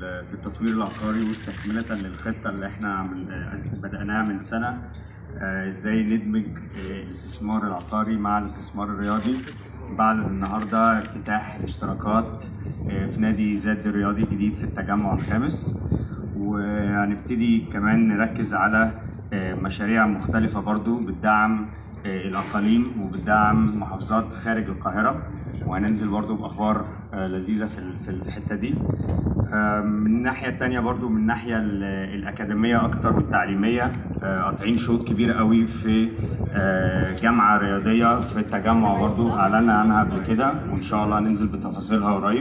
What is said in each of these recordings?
ال- في التطوير العقاري وتكملة للخطة اللي احنا عمل آه، بدأناها من سنة آه، ازاي ندمج آه، الاستثمار العقاري مع الاستثمار الرياضي بعد النهارده افتتاح الاشتراكات آه، في نادي زاد الرياضي الجديد في التجمع الخامس وهنبتدي كمان نركز على آه، مشاريع مختلفة برضو بتدعم آه، الأقاليم وبتدعم محافظات خارج القاهرة وهننزل برضو بأخبار آه، لذيذة في ال- في الحتة دي آه، من الناحية التانية برضو من الناحية ال- الأكاديمية أكتر والتعليمية آه، قاطعين شوط كبير قوي في آه، جامعة رياضية في التجمع برضو أعلنا عنها قبل كده وإن شاء الله هننزل بتفاصيلها قريب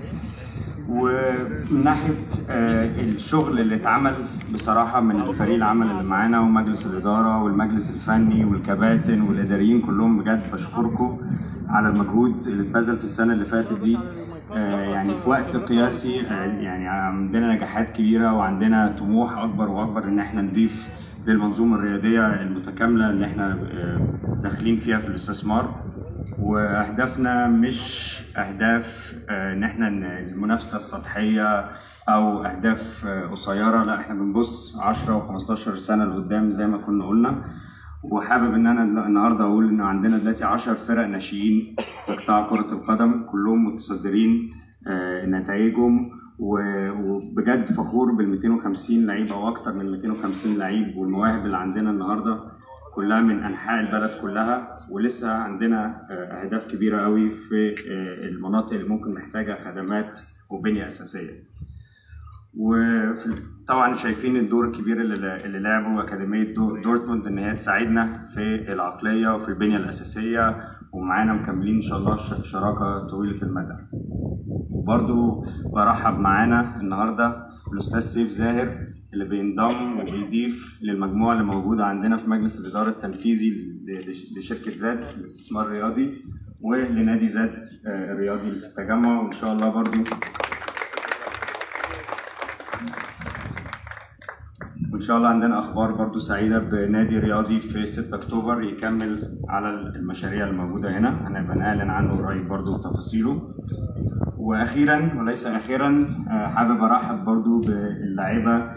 ومن ناحيه آه، الشغل اللي اتعمل بصراحه من الفريق العمل اللي معانا ومجلس الاداره والمجلس الفني والكباتن والاداريين كلهم بجد بشكركم على المجهود اللي اتبذل في السنه اللي فاتت دي آه، يعني في وقت قياسي آه، يعني عندنا نجاحات كبيره وعندنا طموح اكبر واكبر ان احنا نضيف للمنظومه الرياضيه المتكامله اللي احنا آه، داخلين فيها في الاستثمار واهدافنا مش اهداف آه، ان احنا ن- المنافسه السطحيه او اهداف آه، قصيره لا احنا بنبص 10 و15 سنه لقدام زي ما كنا قلنا وحابب ان انا النهارده اقول ان عندنا دلوقتي 10 فرق ناشئين في قطاع كره القدم كلهم متصدرين آه، نتائجهم و- وبجد فخور بال 250 لعيب او اكتر من 250 لعيب والمواهب اللي عندنا النهارده كلها من انحاء البلد كلها ولسه عندنا آه، اهداف كبيره قوي في آه، المناطق اللي ممكن محتاجه خدمات وبنيه اساسيه وطبعا شايفين الدور الكبير اللي اللي لعبه اكاديميه دو- دورتموند ان هي تساعدنا في العقليه وفي البنيه الاساسيه ومعانا مكملين ان شاء الله ش- شراكه طويله المدى وبرضو برحب معانا النهارده الاستاذ سيف زاهر اللي بينضم وبيضيف للمجموعه اللي موجوده عندنا في مجلس الاداره التنفيذي ل- لش- لشركه زاد للاستثمار الرياضي ولنادي زاد آه، الرياضي اللي في التجمع وان شاء الله برضو وان شاء الله عندنا اخبار برضو سعيده بنادي رياضي في 6 اكتوبر يكمل على المشاريع الموجوده هنا هنبقى نعلن عنه قريب برضو تفاصيله واخيرا وليس اخيرا آه، حابب ارحب برضو باللاعبه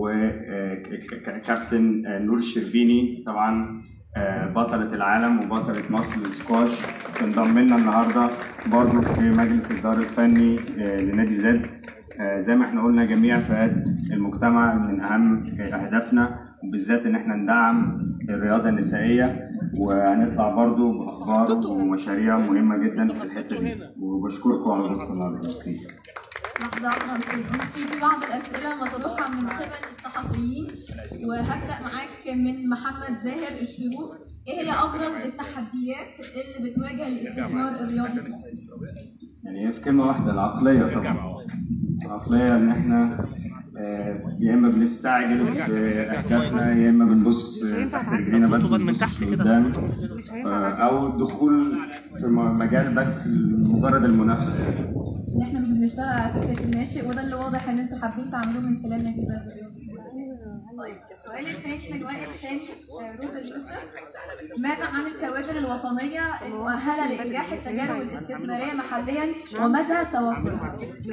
وكابتن نور الشربيني طبعا آه، بطلة العالم وبطلة مصر للسكواش تنضم لنا النهارده برضو في مجلس الإدارة الفني آه، لنادي زد آه، زي ما احنا قلنا جميع فئات المجتمع من اهم اهدافنا وبالذات ان احنا ندعم الرياضه النسائيه وهنطلع برضو باخبار ومشاريع مهمه جدا في الحته دي وبشكركم على وجودكم النهارده ميرسي لحظة واحدة يا أستاذ أنسي في بعض الأسئلة مطروحة من قبل الصحفيين وهبدأ معاك من محمد زاهر الشروق إيه هي أبرز التحديات اللي بتواجه الاستثمار الرياضي في مصر؟ يعني هي في كلمه واحده العقليه طبعا العقليه ان احنا آه، يا اما بنستعجل باهدافنا يا اما بنبص آه، تحت رجلينا بس بنبص لقدام آه، او الدخول في م- مجال بس مجرد المنافسه يعني. إن إحنا مش بنشتغل على فكرة الناشئ وده اللي واضح إن أنتوا حابين تعملوه من خلال نادي زاد الرياضي. طيب السؤال الثاني من وائل سامي آه، روزا يوسف ماذا عن الكوادر الوطنية المؤهلة لإنجاح التجارب الاستثمارية محليا ومدى توفرها؟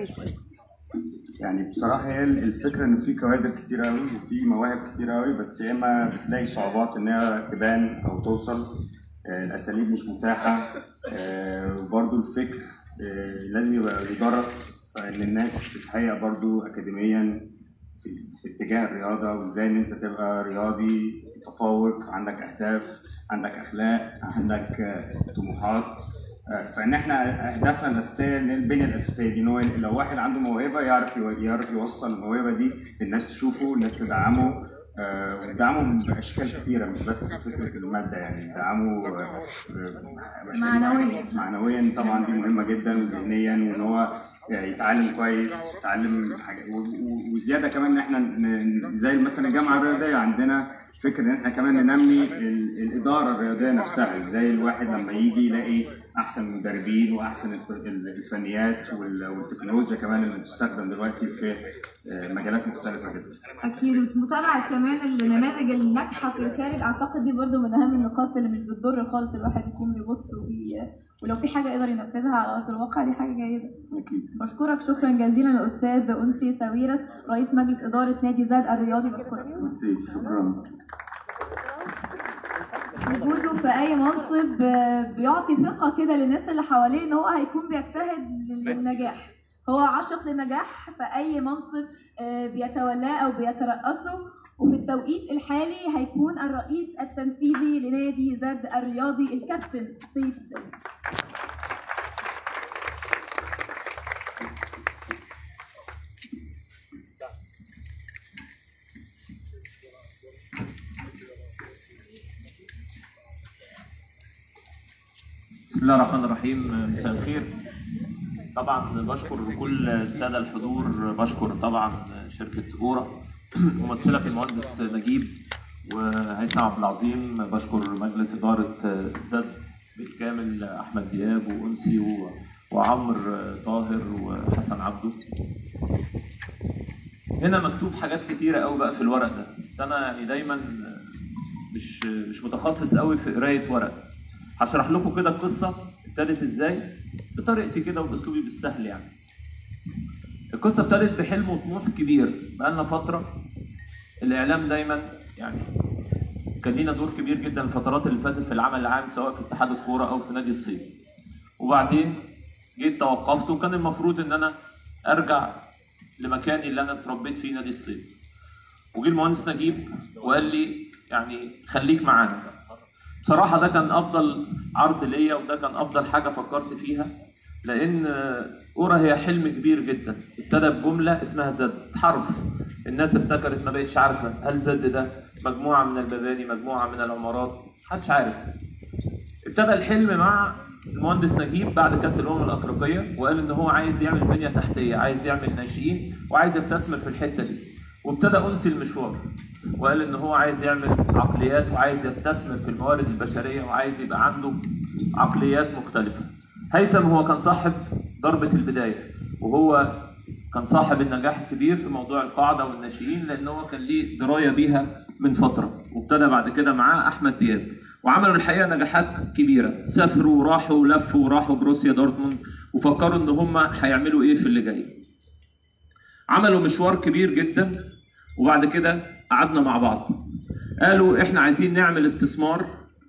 يعني بصراحة هي الفكرة إن في كوادر كتير أوي وفي مواهب كتير أوي بس يا إما بتلاقي صعوبات إنها تبان أو توصل آه، الأساليب مش متاحة آه، وبرضه الفكر آه، لازم يبقى يدرس إن الناس تتهيأ برضه أكاديميا في في اتجاه الرياضة وإزاي إن أنت تبقى رياضي متفوق عندك أهداف عندك أخلاق عندك آه، طموحات آه، فان احنا اهدافنا الاساسيه ان البنيه الاساسيه دي ان هو لو واحد عنده موهبه يعرف يو- يعرف يوصل الموهبه دي الناس تشوفه الناس تدعمه آه، ويدعمه باشكال كتيره مش بس فكره الماده يعني يدعمه آه، آه، معنوياً. معنويا طبعا دي مهمه جدا وذهنيا وان هو يتعلم كويس يتعلم حاجة و- و- وزياده كمان ان احنا ن- زي مثلا الجامعه الرياضيه عندنا فكرة ان احنا كمان ننمي ال- الاداره الرياضيه نفسها ازاي الواحد لما يجي يلاقي احسن مدربين واحسن الت- ال- الفنيات وال- والتكنولوجيا كمان اللي بتستخدم دلوقتي في آه، مجالات مختلفه جدا اكيد ومتابعه كمان النماذج الناجحه في الخارج اعتقد دي برضو من اهم النقاط اللي مش بتضر خالص الواحد يكون بيبص وبي... ولو في حاجه يقدر ينفذها على ارض الواقع دي حاجه جيده اكيد بشكرك شكرا جزيلا الاستاذ انسي ساويرس رئيس مجلس اداره نادي زاد الرياضي بشكرك ميرسي شكرا وجوده في اي منصب آه، بيعطي ثقه كده للناس اللي حواليه ان هو هيكون بيجتهد للنجاح هو عاشق للنجاح في اي منصب آه، بيتولاه او بيترأسه وفي التوقيت الحالي هيكون الرئيس التنفيذي لنادي زد الرياضي الكابتن سيف زاهد بسم الله الرحمن الرحيم مساء الخير طبعا بشكر كل الساده الحضور بشكر طبعا شركه اورا ممثله في المهندس نجيب وهيثم عبد العظيم بشكر مجلس اداره زد بالكامل احمد دياب وانسي و- وعمرو طاهر وحسن عبده هنا مكتوب حاجات كتيره قوي بقى في الورق ده بس انا يعني دايما مش مش متخصص قوي في قرايه ورق هشرح لكم كده القصه ابتدت ازاي بطريقتي كده وباسلوبي بالسهل يعني القصه ابتدت بحلم وطموح كبير بقالنا فتره الاعلام دايما يعني كان لينا دور كبير جدا الفترات اللي فاتت في العمل العام سواء في اتحاد الكوره او في نادي الصيد وبعدين جيت توقفت وكان المفروض ان انا ارجع لمكاني اللي انا اتربيت فيه نادي الصيد وجي المهندس نجيب وقال لي يعني خليك معانا بصراحة ده كان أفضل عرض ليا وده كان أفضل حاجة فكرت فيها لأن أورا هي حلم كبير جدا ابتدى بجملة اسمها زد حرف الناس افتكرت ما بقتش عارفة هل زد ده مجموعة من المباني مجموعة من العمارات محدش عارف ابتدى الحلم مع المهندس نجيب بعد كاس الامم الافريقيه وقال ان هو عايز يعمل بنيه تحتيه عايز يعمل ناشئين وعايز يستثمر في الحته دي وابتدى انسي المشوار وقال ان هو عايز يعمل عقليات وعايز يستثمر في الموارد البشريه وعايز يبقى عنده عقليات مختلفه هيثم هو كان صاحب ضربه البدايه وهو كان صاحب النجاح الكبير في موضوع القاعده والناشئين لان هو كان ليه درايه بيها من فتره وابتدى بعد كده معاه احمد دياب وعملوا الحقيقه نجاحات كبيره سافروا وراحوا ولفوا وراحوا بروسيا دورتموند وفكروا ان هم هيعملوا ايه في اللي جاي عملوا مشوار كبير جدا وبعد كده قعدنا مع بعض قالوا احنا عايزين نعمل استثمار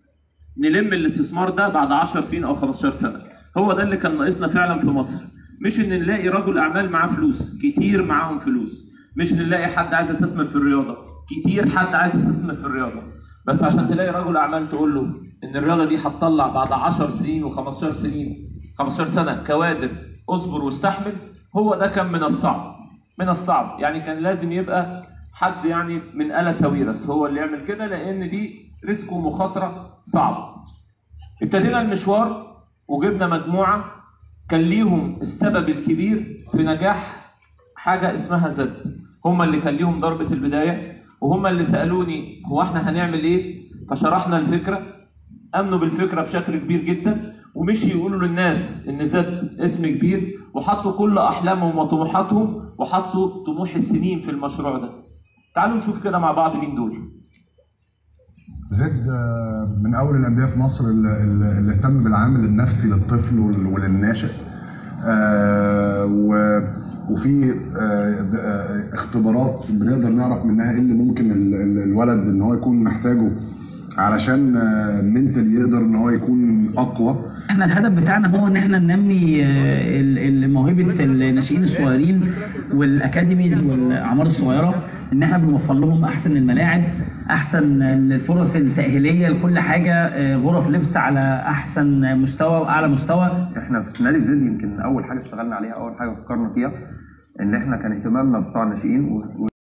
نلم الاستثمار ده بعد 10 سنين او 15 سنه هو ده اللي كان ناقصنا فعلا في مصر مش ان نلاقي رجل اعمال معاه فلوس كتير معاهم فلوس مش نلاقي حد عايز يستثمر في الرياضه كتير حد عايز يستثمر في الرياضه بس عشان تلاقي رجل اعمال تقول له ان الرياضه دي هتطلع بعد 10 سنين و15 سنين 15 سنه كوادر اصبر واستحمل هو ده كان من الصعب من الصعب يعني كان لازم يبقى حد يعني من آلة ساويرس هو اللي يعمل كده لان دي ريسك ومخاطره صعب ابتدينا المشوار وجبنا مجموعه كان ليهم السبب الكبير في نجاح حاجه اسمها زد هم اللي كان ليهم ضربه البدايه وهم اللي سالوني هو احنا هنعمل ايه فشرحنا الفكره امنوا بالفكره بشكل كبير جدا ومشي يقولوا للناس ان زد اسم كبير وحطوا كل احلامهم وطموحاتهم وحطوا طموح السنين في المشروع ده تعالوا نشوف كده مع بعض مين دول زد آه، من اول الانديه في مصر اللي, اللي اللي اهتم بالعامل النفسي للطفل وال- وللناشئ آه، و- وفي آه، د- آه، اختبارات بنقدر نعرف منها ايه اللي ممكن ال- ال- الولد ان هو يكون محتاجه علشان منتل يقدر ان هو يكون اقوى احنا الهدف بتاعنا هو ان احنا ننمي آه، ال- ال- موهبه الناشئين الصغيرين والاكاديميز والاعمار الصغيره ان احنا بنوفر لهم احسن الملاعب احسن الفرص التاهيليه لكل حاجه آه، غرف لبس على احسن مستوى واعلى مستوى احنا في نادي زد يمكن اول حاجه اشتغلنا عليها اول حاجه فكرنا فيها ان احنا كان اهتمامنا بقطاع الناشئين و-